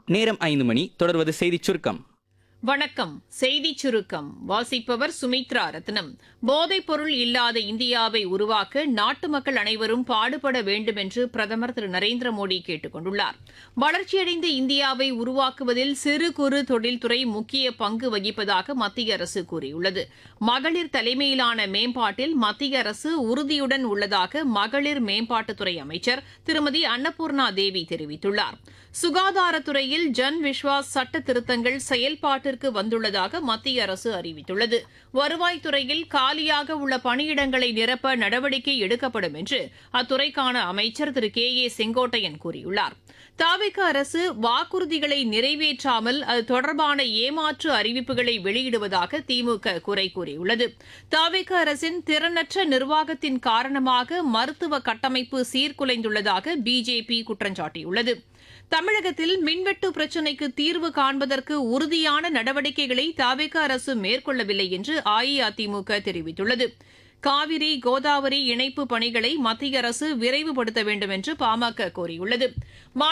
நேரம் ஐந்து மணி தொடர்வது செய்திச் சுருக்கம் வணக்கம் செய்தி சுருக்கம் வாசிப்பவர் சுமித்ரா ரத்னம் போதைப் பொருள் இல்லாத இந்தியாவை உருவாக்க நாட்டு மக்கள் அனைவரும் பாடுபட வேண்டும் என்று பிரதமர் திரு நரேந்திர மோடி கேட்டுக் கொண்டுள்ளார் வளர்ச்சியடைந்த இந்தியாவை உருவாக்குவதில் சிறு குறு தொழில்துறை முக்கிய பங்கு வகிப்பதாக மத்திய அரசு கூறியுள்ளது மகளிர் தலைமையிலான மேம்பாட்டில் மத்திய அரசு உறுதியுடன் உள்ளதாக மகளிர் மேம்பாட்டுத்துறை அமைச்சர் திருமதி அன்னபூர்ணா தேவி தெரிவித்துள்ளார் சுகாதாரத்துறையில் ஜன் விஸ்வாஸ் சட்ட திருத்தங்கள் செயல்பாட்டிற்கு வந்துள்ளதாக மத்திய அரசு அறிவித்துள்ளது வருவாய்த்துறையில் காலியாக உள்ள பணியிடங்களை நிரப்ப நடவடிக்கை எடுக்கப்படும் என்று அத்துறைக்கான அமைச்சர் திரு கே ஏ செங்கோட்டையன் கூறியுள்ளார் தாவிக அரசு வாக்குறுதிகளை நிறைவேற்றாமல் அது தொடர்பான ஏமாற்று அறிவிப்புகளை வெளியிடுவதாக திமுக குறை கூறியுள்ளது தாவிக அரசின் திறனற்ற நிர்வாகத்தின் காரணமாக மருத்துவ கட்டமைப்பு சீர்குலைந்துள்ளதாக பிஜேபி குற்றம் சாட்டியுள்ளது தமிழகத்தில் மின்வெட்டு பிரச்சினைக்கு தீர்வு காண்பதற்கு உறுதியான நடவடிக்கைகளை தாவேக அரசு மேற்கொள்ளவில்லை என்று அஇஅதிமுக தெரிவித்துள்ளது காவிரி கோதாவரி இணைப்பு பணிகளை மத்திய அரசு விரைவுபடுத்த வேண்டும் என்று பாமக கோரியுள்ளது